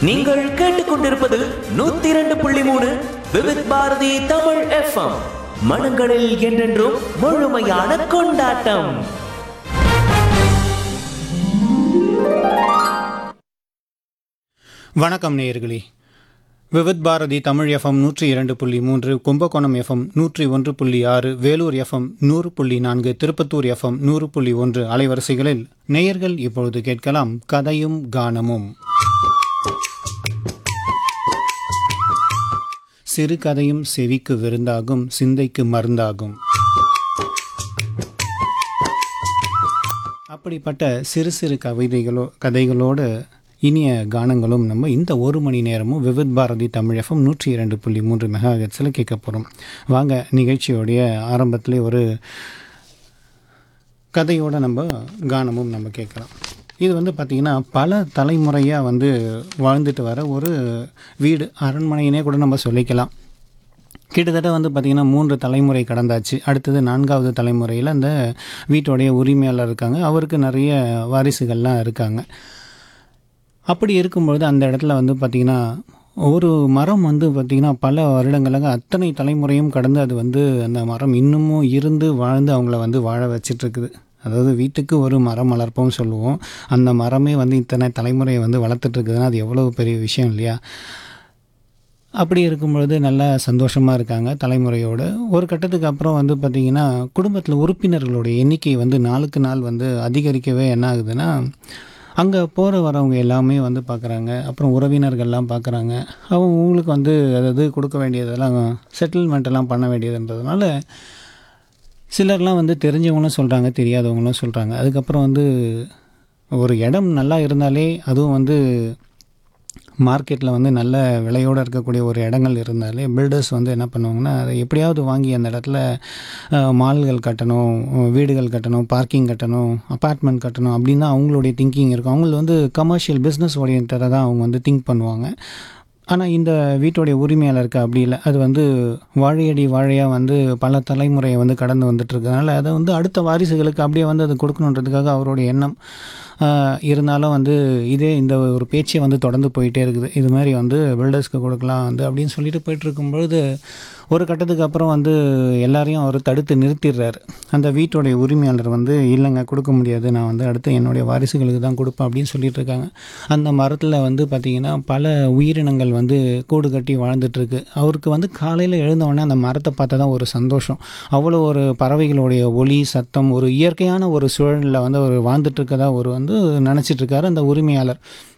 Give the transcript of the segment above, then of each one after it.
நீங்கள் கேட்டுக்கொண்டிருப்பது நூத்தி இரண்டு புள்ளி மூணு விவித் பாரதி தமிழ் எஃப்எம் மனங்களில் என்றென்றும் முழுமையான கொண்டாட்டம் வணக்கம் நேயர்களே விவித் பாரதி தமிழ் எஃப்எம் நூற்றி இரண்டு புள்ளி மூன்று கும்பகோணம் எஃப்எம் நூற்றி ஒன்று புள்ளி ஆறு வேலூர் எஃப்எம் நூறு புள்ளி நான்கு திருப்பத்தூர் எஃப்எம் நூறு புள்ளி ஒன்று அலைவரிசைகளில் நேயர்கள் இப்பொழுது கேட்கலாம் கதையும் கானமும் சிறு கதையும் செவிக்கு விருந்தாகும் சிந்தைக்கு மருந்தாகும் அப்படிப்பட்ட சிறு சிறு கவிதைகளோ கதைகளோடு இனிய கானங்களும் நம்ம இந்த ஒரு மணி நேரமும் விவித் பாரதி தமிழ் எஃப்எம் நூற்றி இரண்டு புள்ளி மூன்று மெகா ஹெட்ஸில் கேட்க போகிறோம் வாங்க நிகழ்ச்சியோடைய ஆரம்பத்திலே ஒரு கதையோட நம்ம கானமும் நம்ம கேட்கலாம் இது வந்து பார்த்திங்கன்னா பல தலைமுறையாக வந்து வாழ்ந்துட்டு வர ஒரு வீடு அரண்மனையினே கூட நம்ம சொல்லிக்கலாம் கிட்டத்தட்ட வந்து பார்த்திங்கன்னா மூன்று தலைமுறை கடந்தாச்சு அடுத்தது நான்காவது தலைமுறையில் அந்த வீட்டோடைய உரிமையாளர் இருக்காங்க அவருக்கு நிறைய வாரிசுகள்லாம் இருக்காங்க அப்படி இருக்கும்பொழுது அந்த இடத்துல வந்து பார்த்திங்கன்னா ஒரு மரம் வந்து பார்த்திங்கன்னா பல வருடங்களாக அத்தனை தலைமுறையும் கடந்து அது வந்து அந்த மரம் இன்னமும் இருந்து வாழ்ந்து அவங்கள வந்து வாழ வச்சிட்ருக்குது அதாவது வீட்டுக்கு ஒரு மரம் வளர்ப்போம் சொல்லுவோம் அந்த மரமே வந்து இத்தனை தலைமுறையை வந்து வளர்த்துட்ருக்குதுன்னா அது எவ்வளோ பெரிய விஷயம் இல்லையா அப்படி இருக்கும்பொழுது நல்லா சந்தோஷமாக இருக்காங்க தலைமுறையோடு ஒரு கட்டத்துக்கு அப்புறம் வந்து பார்த்திங்கன்னா குடும்பத்தில் உறுப்பினர்களுடைய எண்ணிக்கை வந்து நாளுக்கு நாள் வந்து அதிகரிக்கவே என்ன ஆகுதுன்னா அங்கே போகிற வரவங்க எல்லாமே வந்து பார்க்குறாங்க அப்புறம் உறவினர்கள்லாம் பார்க்குறாங்க அவங்க உங்களுக்கு வந்து அதாவது கொடுக்க வேண்டியதெல்லாம் செட்டில்மெண்ட் எல்லாம் பண்ண வேண்டியதுன்றதுனால சிலர்லாம் வந்து தெரிஞ்சவங்களும் சொல்கிறாங்க தெரியாதவங்களும் சொல்கிறாங்க அதுக்கப்புறம் வந்து ஒரு இடம் நல்லா இருந்தாலே அதுவும் வந்து மார்க்கெட்டில் வந்து நல்ல விலையோடு இருக்கக்கூடிய ஒரு இடங்கள் இருந்தாலே பில்டர்ஸ் வந்து என்ன பண்ணுவாங்கன்னா அதை எப்படியாவது வாங்கி அந்த இடத்துல அஹ், மால்கள் கட்டணும் வீடுகள் கட்டணும் பார்க்கிங் கட்டணும் அப்பார்ட்மெண்ட் கட்டணும் அப்படின்னு தான் அவங்களுடைய திங்கிங் இருக்கும் அவங்களுக்கு வந்து கமர்ஷியல் பிஸ்னஸ் ஓரியன்டாக தான் அவங்க வந்து திங்க் பண்ணுவாங்க ஆனால் இந்த வீட்டுடைய உரிமையாளருக்கு அப்படி இல்லை அது வந்து வாழையடி வாழையாக வந்து பல தலைமுறையை வந்து கடந்து வந்துட்டு இருக்கறனால அதை வந்து அடுத்த வாரிசுகளுக்கு அப்படியே வந்து அது கொடுக்கணுன்றதுக்காக அவருடைய எண்ணம் ஆஹ், இருந்தாலும் வந்து இதே இந்த ஒரு பேச்சே வந்து தொடர்ந்து போயிட்டே இருக்குது இது மாதிரி வந்து பில்டர்ஸ்க்கு கொடுக்கலாம் வந்து அப்படின்னு சொல்லிட்டு போயிட்டு இருக்கும்பொழுது ஒரு கட்டத்துக்கு அப்புறம் வந்து எல்லாரையும் அவர் தடுத்து நிறுத்திடுறாரு அந்த வீட்டுடைய உரிமையாளர் வந்து இல்லைங்க கொடுக்க முடியாது நான் வந்து அடுத்து என்னுடைய வாரிசுகளுக்கு தான் கொடுப்பேன் அப்படின்னு சொல்லிட்டு இருக்காங்க அந்த மரத்தில் வந்து பார்த்திங்கன்னா பல உயிரினங்கள் வந்து கூடு கட்டி வாழ்ந்துட்டுருக்கு அவருக்கு வந்து காலையில் எழுந்த உடனே அந்த மரத்தை பார்த்தா தான் ஒரு சந்தோஷம் அவ்வளோ ஒரு பறவைகளுடைய ஒலி சத்தம் ஒரு இயற்கையான ஒரு சூழலில் வந்து அவர் வாழ்ந்துட்டு இருக்கதா ஒரு வந்து நினச்சிட்டு இருக்காரு அந்த உரிமையாளர்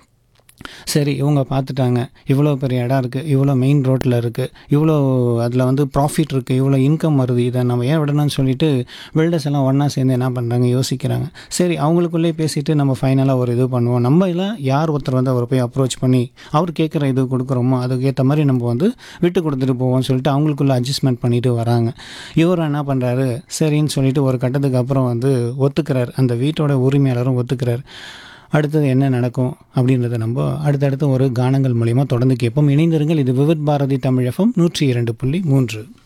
சரி இவங்க பார்த்துட்டாங்க இவ்வளோ பெரிய இடம் இருக்குது இவ்வளோ மெயின் ரோட்டில் இருக்குது இவ்வளோ அதில் வந்து ப்ராஃபிட் இருக்குது இவ்வளோ இன்கம் வருது இதை நம்ம ஏன் விடணும்னு சொல்லிட்டு பில்டர்ஸ் எல்லாம் ஒன்றா சேர்ந்து என்ன பண்ணுறாங்க யோசிக்கிறாங்க சரி அவங்களுக்குள்ளே பேசிட்டு நம்ம ஃபைனலாக ஒரு இது பண்ணுவோம் நம்ம இல்லை யார் ஒருத்தர் வந்து அவரை போய் அப்ரோச் பண்ணி அவர் கேட்குற இது கொடுக்குறோமோ அதுக்கேற்ற மாதிரி நம்ம வந்து விட்டு கொடுத்துட்டு போவோம்னு சொல்லிட்டு அவங்களுக்குள்ள அட்ஜஸ்ட்மெண்ட் பண்ணிட்டு வராங்க இவர் என்ன பண்ணுறாரு சரின்னு சொல்லிட்டு ஒரு கட்டத்துக்கு அப்புறம் வந்து ஒத்துக்கிறார் அந்த வீட்டோட உரிமையாளரும் ஒத்துக்கிறார் அடுத்தது என்ன நடக்கும் அப்படின்றத நம்ம அடுத்தடுத்து ஒரு கானங்கள் மூலிமா தொடர்ந்து கேட்போம் இணைந்திருங்கள் இது விவித் பாரதி தமிழ் எஃப்எம் நூற்றி இரண்டு புள்ளி மூன்று